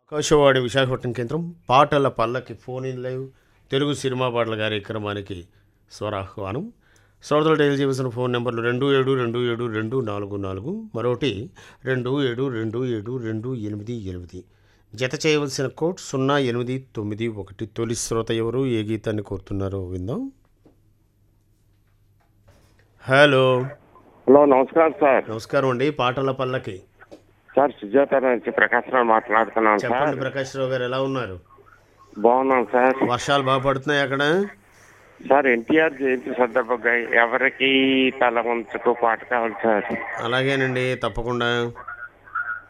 ఆకాశవాణి విశాఖపట్నం కేంద్రం పాటల పల్లకి ఫోన్ ఇన్ లైవ్ తెలుగు సినిమా పాటల కార్యక్రమానికి స్వరాహ్వానం శ్రోతలు డైల్ చేయవలసిన ఫోన్ నెంబర్లు రెండు ఏడు రెండు ఏడు రెండు నాలుగు నాలుగు మరొకటి రెండు ఏడు రెండు ఏడు రెండు ఎనిమిది ఎనిమిది జత చేయవలసిన కోడ్ సున్నా ఎనిమిది తొమ్మిది ఒకటి తొలి శ్రోత ఎవరు ఏ గీతాన్ని కోరుతున్నారో విందాం హలో హలో నమస్కారం సార్ నమస్కారం అండి పాటల పల్లకి సార్ సుజాత నుంచి ప్రకాశ్ రావు మాట్లాడుతున్నాను సార్ చెప్పండి ప్రకాష్ రావు గారు ఎలా ఉన్నారు బాగున్నాం సార్ వర్షాలు బాగా పడుతున్నాయి అక్కడ సార్ ఎన్టీఆర్ జయంతి సందర్భంగా ఎవరికి తల వంచుకు పాట కావాలి సార్ అలాగేనండి తప్పకుండా